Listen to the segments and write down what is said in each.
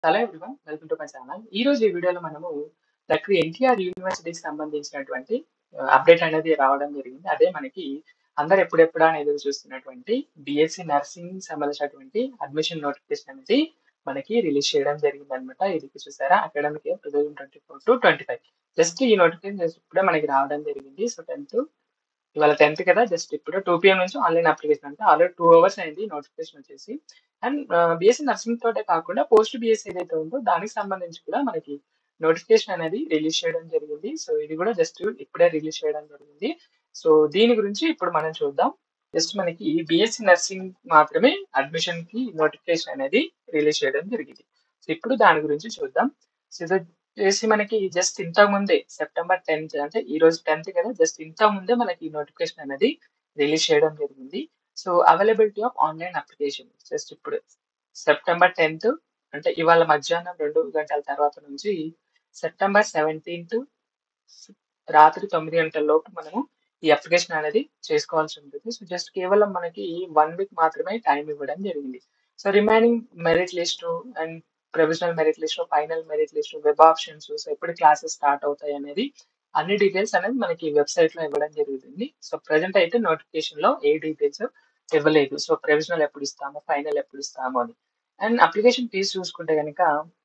Hello everyone welcome to my channel ఈ రోజు ఈ వీడియోలో మనము డాక్టర్ ఎన్టీఆర్ యూనివర్సిటీకి సంబంధించినటువంటి అప్డేట్ అనేది రావడం జరిగింది అదే మనకి అందరు ఎప్పుడెప్పుడా అని ఎదురు చూస్తున్నటువంటి బిఎస్సి నర్సింగ్ సంబంధించినటువంటి అడ్మిషన్ నోటిఫికేషన్ అనేది మనకి రిలీజ్ చేయడం జరిగింది అనమాట ఇది చూసారా academic year two thousand twenty four to twenty five just ఈ నోటిఫికేషన్ జస్ట్ ఇప్పుడే మనకి రావడం జరిగింది సో టెన్త్ ఇవాళ టెన్త్ కదా జస్ట్ ఇప్పుడు టూ పిఎం నుంచి ఆన్లైన్ అప్లికేషన్ అంటే ఆల్రెడీ టూ అవర్స్ అయింది నోటిఫికేషన్ వచ్చేసి అండ్ బీఎస్సీ నర్సింగ్ తోటే కాకుండా పోస్ట్ బీఎస్సీ ఏదైతే ఉందో దానికి సంబంధించి కూడా మనకి నోటిఫికేషన్ అనేది రిలీజ్ చేయడం జరిగింది సో ఇది కూడా జస్ట్ ఇప్పుడే రిలీజ్ చేయడం జరిగింది సో దీని గురించి ఇప్పుడు మనం చూద్దాం జస్ట్ మనకి బీఎస్సీ నర్సింగ్ మాత్రమే అడ్మిషన్ కి నోటిఫికేషన్ అనేది రిలీజ్ చేయడం జరిగింది సో ఇప్పుడు దాని గురించి చూద్దాం సో ఇది చేసి మనకి జస్ట్ ఇంతకు ముందే సెప్టెంబర్ టెన్త్ అంటే ఈ రోజు టెన్త్ కదా జస్ట్ ఇంతకు ముందే మనకి నోటిఫికేషన్ అనేది రిలీజ్ చేయడం జరిగింది so availability of online application just ఇప్పుడు సెప్టెంబర్ టెన్త్ అంటే ఇవాళ మధ్యాహ్నం రెండు గంటల తర్వాత నుంచి సెప్టెంబర్ సెవెంటీన్త్ రాత్రి తొమ్మిది గంటల లోపు మనము ఈ అప్లికేషన్ అనేది చేసుకోవాల్సి ఉంటుంది సో జస్ట్ కేవలం మనకి వన్ వీక్ మాత్రమే టైం ఇవ్వడం జరిగింది so remaining merit list and provisional merit list final merit list web options so ఎప్పుడు క్లాసెస్ స్టార్ట్ అవుతాయి అనేది అన్ని డీటెయిల్స్ అనేది మనకి వెబ్సైట్ లో ఇవ్వడం జరుగుతుంది సో ప్రజెంట్ అయితే నోటిఫికేషన్ లో ఏ డీటెయిల్స్ ఇవ్వలేదు సో ప్రొవిజనల్ ఎప్పుడు ఇస్తామో ఫైనల్ ఎప్పుడు ఇస్తామో అని అండ్ అప్లికేషన్ ఫీజు చూసుకుంటే కనుక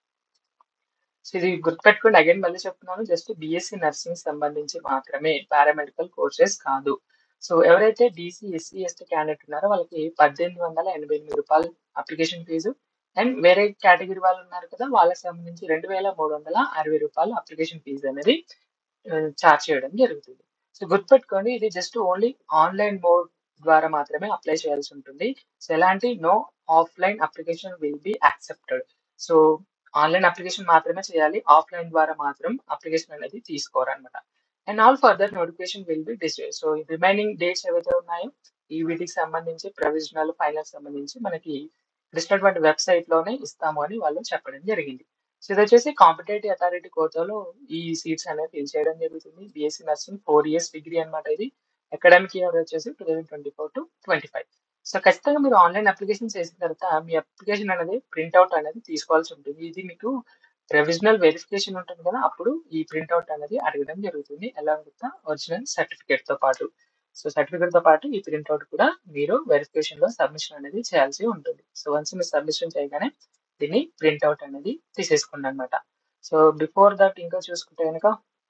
సో ఇది గుర్తుపెట్టుకోండి అగైన్ మళ్ళీ చెప్తున్నాను జస్ట్ బీఎస్సీ నర్సింగ్ సంబంధించి మాత్రమే పారామెడికల్ కోర్సెస్ కాదు సో ఎవరైతే బీసీ ఎస్సీ ఎస్టీ క్యాండిడేట్ ఉన్నారో వాళ్ళకి పద్దెనిమిది వందల ఎనభై ఎనిమిది రూపాయలు అప్లికేషన్ ఫీజు అండ్ వేరే కేటగిరీ వాళ్ళు ఉన్నారు కదా వాళ్ళకి సంబంధించి రెండు వేల మూడు వందల అరవై రూపాయలు అప్లికేషన్ ఫీజు అనేది చార్జ్ చేయడం జరుగుతుంది సో గుర్తుపెట్టుకోండి ఇది జస్ట్ ఓన్లీ ఆన్లైన్ మోడ్ ద్వారా మాత్రమే అప్లై చేయాల్సి ఉంటుంది సో ఎలాంటి no offline application will be accepted so online application మాత్రమే చేయాలి ఆఫ్లైన్ ద్వారా మాత్రం అప్లికేషన్ అనేది తీసుకోరనమాట and all further notification will be డిస్ట్రీ సో రిమైనింగ్ డేట్స్ ఏవైతే ఉన్నాయో ఈ వీటికి సంబంధించి ప్రొవిజనల్ ఫైనల్ సంబంధించి మనకి ఇచ్చినటువంటి వెబ్సైట్ లోనే ఇస్తాము అని వాళ్ళు చెప్పడం జరిగింది సో ఇది వచ్చేసి కాంపిటేటివ్ అథారిటీ కోటాలో ఈ సీట్స్ అనేవి ఫిల్ చేయడం జరుగుతుంది BSc nursing four years degree అనమాట ఇది అకాడమిక్ ఇయర్ వచ్చేసి two thousand twenty four to twenty five so ఖచ్చితంగా మీరు ఆన్లైన్ అప్లికేషన్ చేసిన తర్వాత మీ అప్లికేషన్ అనేది ప్రింట్అవుట్ అనేది తీసుకోవాల్సి ఉంటుంది ఇది మీకు ప్రొవిజనల్ వెరిఫికేషన్ ఉంటుంది కదా అప్పుడు ఈ ప్రింట్అవుట్ అనేది అడగడం జరుగుతుంది అలాంగ్ విత్ ఒరిజినల్ సర్టిఫికేట్ తో పాటు సో సర్టిఫికేట్ తో పాటు ఈ ప్రింట్అవుట్ కూడా మీరు వెరిఫికేషన్ లో సబ్మిషన్ అనేది చేయాల్సి ఉంటుంది సో వన్స్ మీరు సబ్మిషన్ చేయగానే దీన్ని ప్రింట్అవుట్ అనేది తీసేసుకోండి అనమాట సో బిఫోర్ దట్ ఇంకా చూసుకుంటే కనుక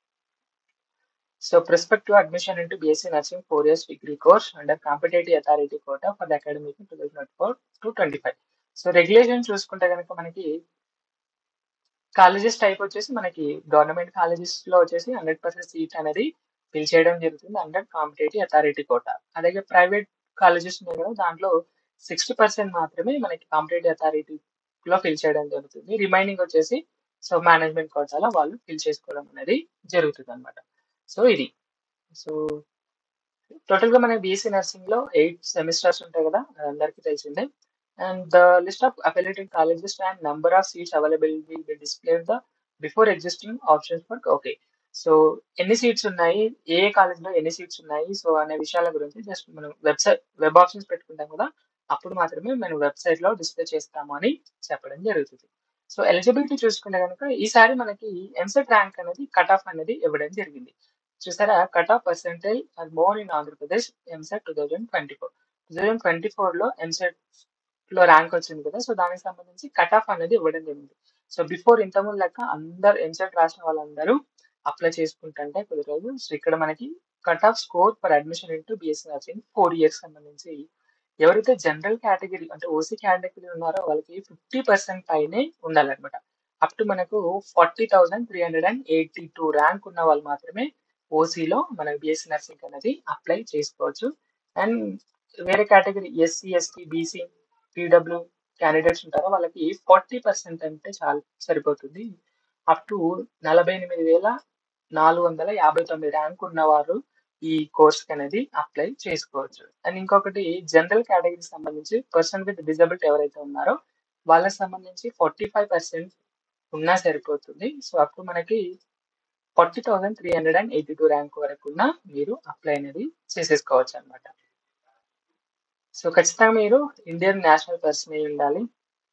so prospective admission into BSc Nursing four years degree course under competitive authority quota for the academic in 2024 to 25. So regulation చూసుకుంటే కనుక మనకి కాలేజెస్ టైప్ వచ్చేసి మనకి గవర్నమెంట్ కాలేజెస్ లో వచ్చేసి హండ్రెడ్ పర్సెంట్ సీట్ అనేది ఫిల్ చేయడం జరుగుతుంది అండర్ కాంపిటేటివ్ అథారిటీ కోట అలాగే ప్రైవేట్ కాలేజెస్ ఉన్నాయి కదా దాంట్లో సిక్స్టీ పర్సెంట్ మాత్రమే మనకి కాంపిటేటివ్ అథారిటీ లో ఫిల్ చేయడం జరుగుతుంది రిమైనింగ్ వచ్చేసి సో మేనేజ్మెంట్ కోటాలో వాళ్ళు ఫిల్ చేసుకోవడం అనేది జరుగుతుంది అనమాట సో ఇది సో టోటల్ గా మనకి బీఎస్సీ నర్సింగ్ లో ఎయిట్ సెమిస్టర్స్ ఉంటాయి కదా అందరికీ తెలిసిందే and the list of affiliated colleges and number of seats available will be displayed the before existing options for okay so ఎన్ని సీట్స్ ఉన్నాయి ఏ కాలేజ్ లో ఎన్ని సీట్స్ ఉన్నాయి సో అనే విషయాల గురించి జస్ట్ మనం వెబ్సైట్ వెబ్ ఆప్షన్స్ పెట్టుకుంటాం కదా అప్పుడు మాత్రమే మనం వెబ్సైట్ లో డిస్ప్లే చేస్తాము అని చెప్పడం జరుగుతుంది సో ఎలిజిబిలిటీ చూసుకుంటే కనుక ఈసారి మనకి ఎంసెట్ ర్యాంక్ అనేది కట్ ఆఫ్ అనేది ఇవ్వడం జరిగింది చూసారా cut off percentage or more in Andhra Pradesh EAMCET two thousand twenty four two thousand twenty four లో ఎంసెట్ లో ర్యాంక్ వచ్చింది కదా సో దానికి సంబంధించి కట్ ఆఫ్ అనేది ఇవ్వడం జరిగింది సో బిఫోర్ ఇంతకుముందు లెక్క అందరు ఎంసెట్ రాసిన వాళ్ళందరూ అప్లై చేసుకుంటుంటే కొద్ది రోజు సో ఇక్కడ మనకి cut off score for admission into BSc nursing four years సంబంధించి ఎవరైతే జనరల్ కేటగిరీ అంటే ఓసీ కేటగిరీ ఉన్నారో వాళ్ళకి ఫిఫ్టీ పర్సెంట్ పైనే ఉండాలన్నమాట అప్ టు మనకు forty thousand three hundred and eighty two rank ఉన్న వాళ్ళు మాత్రమే ఓసీలో మన బిఎస్సీ నర్సింగ్ అనేది అప్లై చేసుకోవచ్చు అండ్ వేరే category SC ST BC PW candidates ఉంటారో వాళ్ళకి ఫార్టీ పర్సెంట్ అంటే చాలా సరిపోతుంది అప్ టు నలభై ఎనిమిది వేల నాలుగు వందల యాభై తొమ్మిది ర్యాంక్ ఉన్నవారు ఈ కోర్స్ అనేది అప్లై చేసుకోవచ్చు అండ్ ఇంకొకటి జనరల్ కేటగిరీకి సంబంధించి పర్సన్ విత్ డిజబిలిటీ ఎవరైతే ఉన్నారో వాళ్ళకి సంబంధించి ఫార్టీ ఫైవ్ పర్సెంట్ ఉన్నా సరిపోతుంది సో అప్పుడు మనకి forty thousand three hundred and eighty two rank వరకు ఉన్న మీరు అప్లై అనేది చేసేసుకోవచ్చు అనమాట సో ఖచ్చితంగా మీరు ఇండియన్ నేషనల్ పర్సన్ అయి ఉండాలి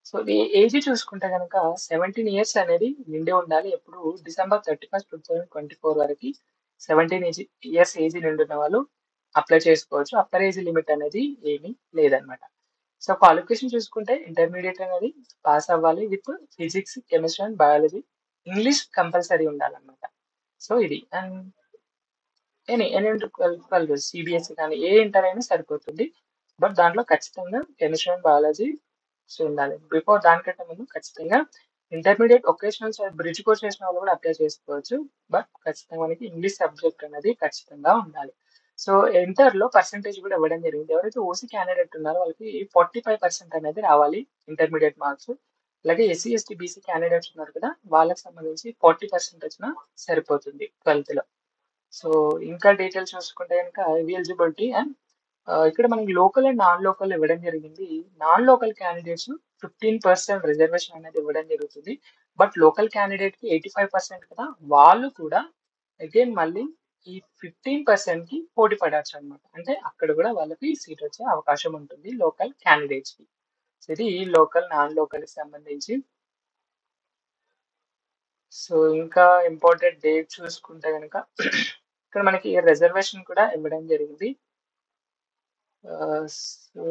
సో ఈ ఏజ్ చూసుకుంటే గనక 17 ఇయర్స్ అనేది నిండి ఉండాలి. ఎప్పుడు డిసెంబర్ 31, 2024 వరకి 17 ఏజ్ ఇయర్స్ ఏజ్ నిండున్న వాళ్ళు అప్లై చేసుకోవచ్చు. అప్పర్ ఏజ్ లిమిట్ అనేది ఏమీ లేదనమాట. సో క్వాలిఫికేషన్ చూసుకుంటే ఇంటర్మీడియేట్ అనేది పాస్ అవ్వాలి with physics, chemistry and biology. English compulsory ఉండాలన్నమాట. సో ఇది and any any inter 12, 12 CBSE కానీ ఏ ఇంటర్ అయినా సరిపోతుంది. బట్ దాంట్లో ఖచ్చితంగా కెమిస్ట్రీ అండ్ బయాలజీ సో ఉండాలి. బిఫోర్ దానికంటే ముందు ఖచ్చితంగా intermediate vocational side bridge course చేసిన వాళ్ళు కూడా అప్లై చేసుకోవచ్చు. బట్ ఖచ్చితంగా మనకి ఇంగ్లీష్ సబ్జెక్ట్ అనేది ఖచ్చితంగా ఉండాలి. సో ఇంటర్‌లో పర్సెంటేజ్ కూడా ఇవ్వడం జరిగింది. ఎవరైతే ఓసీ క్యాండిడేట్ ఉన్నారో వాళ్ళకి 45% అనేది రావాలి ఇంటర్మీడియేట్ మార్క్స్. అలాగే ఎస్సీ, ఎస్టీ, బీసీ క్యాండిడేట్స్ ఉన్నారు కదా! వాళ్ళకి సంబంధించి 40% వచ్చినా సరిపోతుంది 12థ్‌లో. సో ఇంకా డీటెయిల్స్ చూసుకుంటే గనక ఇవి ఎలిజిబిలిటీ అండ్ ఆహ్, ఇక్కడ మనకి లోకల్ అండ్ నాన్ లోకల్ ఇవ్వడం జరిగింది. నాన్ లోకల్ క్యాండిడేట్స్ 15% రిజర్వేషన్ అనేది ఇవ్వడం జరుగుతుంది. బట్ లోకల్ క్యాండిడేట్‌కి 85% కదా! వాళ్ళు కూడా అగైన్ మళ్ళీ ఈ 15%కి పోటీ పడొచ్చనమాట. అంటే అక్కడ కూడా వాళ్ళకి సీట్ వచ్చే అవకాశం ఉంటుంది లోకల్ క్యాండిడేట్స్‌కి. సో ఇది లోకల్, నాన్ లోకల్‌కి సంబంధించి. సో ఇంకా ఇంపార్టెంట్ డేట్ చూసుకుంటే గనక ఇక్కడ మనకి రిజర్వేషన్ కూడా ఇవ్వడం జరిగింది. ఆహ్, సో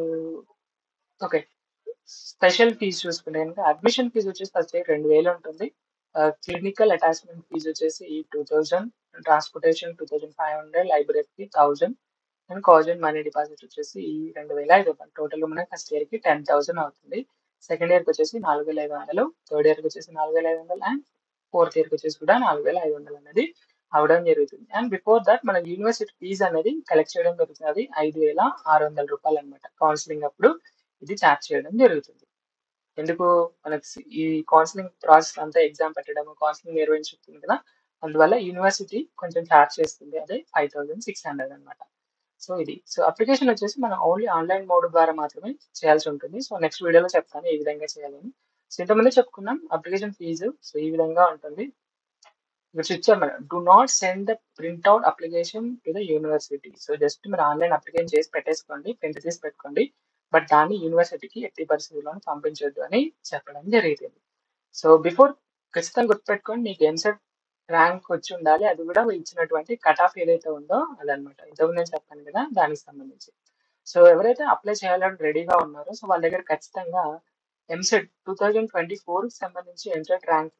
ఓకే. స్పెషల్ ఫీస్ చూసుకుంటే గనక అడ్మిషన్ ఫీస్ వచ్చేసి ఫస్ట్ ఇయర్ 2000 ఉంటుంది. ఆహ్, క్లినికల్ అటాచ్‌మెంట్ ఫీస్ వచ్చేసి 2000, ట్రాన్స్‌పోర్టేషన్ 2500, లైబ్రరీకి 1000 అండ్ కాలేజ్ మనీ డిపాజిట్ వచ్చేసి 2500 టోటల్‌గా మనకి ఫస్ట్ ఇయర్‌కి 10,000 అవుతుంది. సెకండ్ ఇయర్‌కి వచ్చేసి 4500, థర్డ్ ఇయర్‌కి వచ్చేసి 4500 అండ్ ఫోర్త్ ఇయర్‌కి వచ్చేసి కూడా 4500 అనేది అవ్వడం జరుగుతుంది. అండ్ బిఫోర్ థట్ మన యూనివర్సిటీ ఫీస్ అనేది కలెక్ట్ చేయడం జరుగుతుంది. అది రూ. 5600 అన్నమాట. కౌన్సెలింగ్ అప్పుడు ఇది చార్జ్ చేయడం జరుగుతుంది. ఎందుకు మనకి సి ఈ కౌన్సెలింగ్ ప్రాసెస్ అంతా ఎగ్జామ్ పెట్టడం, కౌన్సెలింగ్ నిర్వహించుతుంది కదా! అందువల్ల యూనివర్సిటీ కొంచెం చార్జ్ చేస్తుంది. అదే 5600 అన్నమాట. సో ఇది. సో అప్లికేషన్ వచ్చేసి మనం ఓన్లీ ఆన్‌లైన్ మోడ్ ద్వారా మాత్రమే చేయాల్సి ఉంటుంది. సో నెక్స్ట్ వీడియోలో చెప్తాను ఏ విధంగా చేయాలని. సో ఇంతకుముందే చెప్పుకున్నాం అప్లికేషన్ ఫీజు సో ఈ విధంగా ఉంటుంది. ఇక్కడ ఇచ్చారు మనం. Do not send the print out application to the university. So just మీరు ఆన్‌లైన్ అప్లికేషన్ చేసి పెట్టేసుకోండి. ప్రింట్ తీసి పెట్టుకోండి. బట్ దాన్ని యూనివర్సిటీకి ఎట్టి పరిస్థితుల్లోనూ పంపించొద్దు అని చెప్పడం జరిగింది. సో బిఫోర్ ఖచ్చితంగా గుర్తుపెట్టుకోండి మీకు ఎంసెట్ ర్యాంక్ వచ్చి ఉండాలి. అది కూడా ఇచ్చినటువంటి కట్ ఆఫ్ ఏదైతే ఉందో అదనమాట. ఇంతకుముందు నేను చెప్పాను కదా! దానికి సంబంధించి. సో ఎవరైతే అప్లై చేయాలని రెడీగా ఉన్నారో సో వాళ్ళ దగ్గర ఖచ్చితంగా ఎంసెట్ 2024కి సంబంధించి ఎంసెట్ ర్యాంక్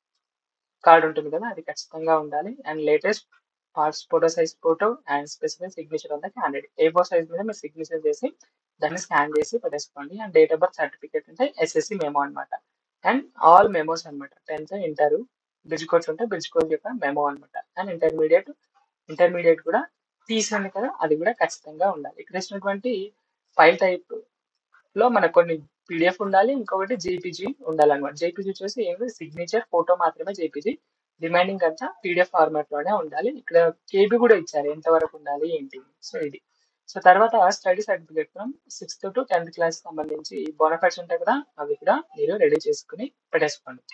కార్డ్ ఉంటుంది కదా! అది ఖచ్చితంగా ఉండాలి. And latest pass photo size photo and specific signature of the candidate. ఏ4 సైజ్ మీద మీరు సిగ్నేచర్ చేసి దాన్ని స్కాన్ చేసి పెట్టేసుకోండి. And date of birth certificate అంటే ఎస్ఎస్‌సి మెమో అన్నమాట. అండ్ ఆల్ మెమోస్ అన్నమాట. 10థ్, ఇంటర్, బ్రిడ్జ్ కోర్స్ ఉంటే బ్రిడ్జ్ కోర్స్ యొక్క మెమో అన్నమాట. అండ్ ఇంటర్మీడియేట్, ఇంటర్మీడియేట్ కూడా తీసింది కదా! అది కూడా ఖచ్చితంగా ఉండాలి. ఇక్కడ ఇచ్చినటువంటి ఫైల్ టైప్‌లో మనకు కొన్ని పీడీఎఫ్ ఉండాలి. ఇంకొకటి జేపీజీ ఉండాలన్నమాట. జేపీజీ వచ్చేసి ఏంటి సిగ్నేచర్ ఫోటో మాత్రమే జేపీజీ. రిమైనింగ్ అంతా పీడీఎఫ్ ఫార్మాట్‌లోనే ఉండాలి. ఇక్కడ కేబీ కూడా ఇచ్చారు. ఎంత వరకు ఉండాలి ఏంటి. సో ఇది. సో తర్వాత స్టడీ సర్టిఫికేట్ ఫ్రమ్ 6థ్ టు 10థ్ క్లాస్‌కి సంబంధించి బోనాఫైడ్స్ ఉంటాయి కదా! అవి కూడా మీరు రెడీ చేసుకొని పెట్టేసుకోండి.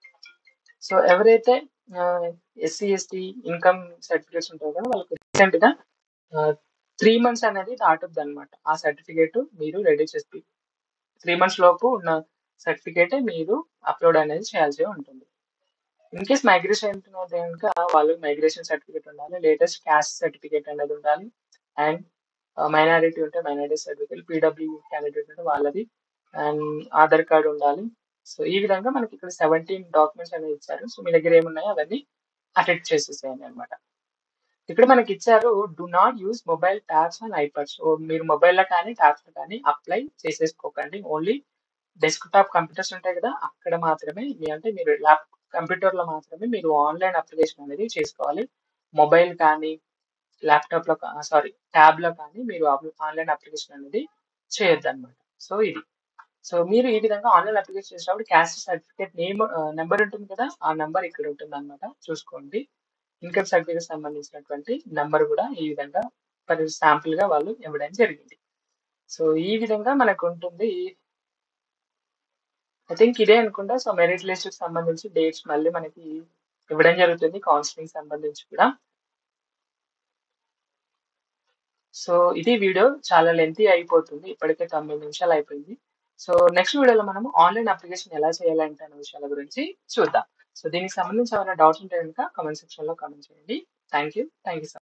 సో ఎవరైతే ఆహ్, ఎస్సీ, ఎస్టీ ఇన్‌కమ్ సర్టిఫికేట్స్ ఉంటాయి కదా! వాళ్ళకి రీసెంట్‌గా ఆహ్, 3 మంత్స్ అనేది దాటుద్దన్నమాట. ఆ సర్టిఫికేట్ మీరు రెడీ చేసి 3 మంత్స్ లోపు ఉన్న సర్టిఫికేటే మీరు అప్‌లోడ్ అనేది చేయాల్సి ఉంటుంది. ఇన్‌కేస్ మైగ్రేషన్ అయితే గనుక వాళ్ళు మైగ్రేషన్ సర్టిఫికేట్ ఉండాలి. లేటెస్ట్ క్యాస్ట్ సర్టిఫికేట్ అనేది ఉండాలి. అండ్ ఆహ్, మైనారిటీ ఉంటే మైనారిటీ సర్టిఫికేట్, పీడబ్ల్యూ క్యాండిడేట్ ఉంటే వాళ్ళది. అండ్ ఆధార్ కార్డ్ ఉండాలి. సో ఈ విధంగా మనకి ఇక్కడ 17 డాక్యుమెంట్స్ అనేవి ఇచ్చారు. సో మీ దగ్గర ఏమున్నాయో అవన్నీ అటెస్ట్ చేసేసేయండి అన్నమాట. ఇక్కడ మనకి ఇచ్చారు do not use mobile tabs and iPads. So మీరు మొబైల్‌లో కానీ, ట్యాబ్స్‌లో కానీ అప్లై చేసేసుకోకండి. ఓన్లీ డెస్క్‌టాప్ కంప్యూటర్స్ ఉంటాయి కదా! అక్కడ మాత్రమే మీ అంటే మీరు ల్యాప్ కంప్యూటర్‌లో మాత్రమే మీరు ఆన్‌లైన్ అప్లికేషన్ అనేది చేసుకోవాలి. మొబైల్ కానీ, ల్యాప్‌టాప్‌లో కా సారీ ట్యాబ్‌లో కానీ మీరు అప్ ఆన్‌లైన్ అప్లికేషన్ అనేది చేయొద్దన్నమాట. సో ఇది. సో మీరు ఈ విధంగా ఆన్‌లైన్ అప్లికేషన్ చేసేటప్పుడు caste certificate name ah, number ఉంటుంది కదా! ఆ నంబర్ ఇక్కడ ఉంటుందన్నమాట. చూసుకోండి. ఇన్‌కమ్ సర్టిఫికేట్‌కి సంబంధించినటువంటి నంబర్ కూడా ఈ విధంగా ఫర్ శాంపుల్‌గా వాళ్ళు ఇవ్వడం జరిగింది. సో ఈ విధంగా మనకు ఉంటుంది. ఐ థింక్ ఇదే అనుకుంటా. సో మెరిట్ లిస్ట్‌కి సంబంధించి డేట్స్ మళ్ళీ మనకి ఇవ్వడం జరుగుతుంది. కౌన్సెలింగ్ సంబంధించి కూడా. సో ఇది వీడియో చాలా లెంతీ అయిపోతుంది. ఇప్పటికే 9 నిమిషాలు అయిపోయింది. సో నెక్స్ట్ వీడియోలో మనము ఆన్లైన్ అప్లికేషన్ ఎలా చేయాలంటే అనే విషయాల గురించి చూద్దాం సో దీనికి సంబంధించి ఏమైనా డౌట్స్ ఉంటే కనుక కామెంట్ సెక్షన్ లో కామెంట్ చేయండి థ్యాంక్ యూ థ్యాంక్ యూ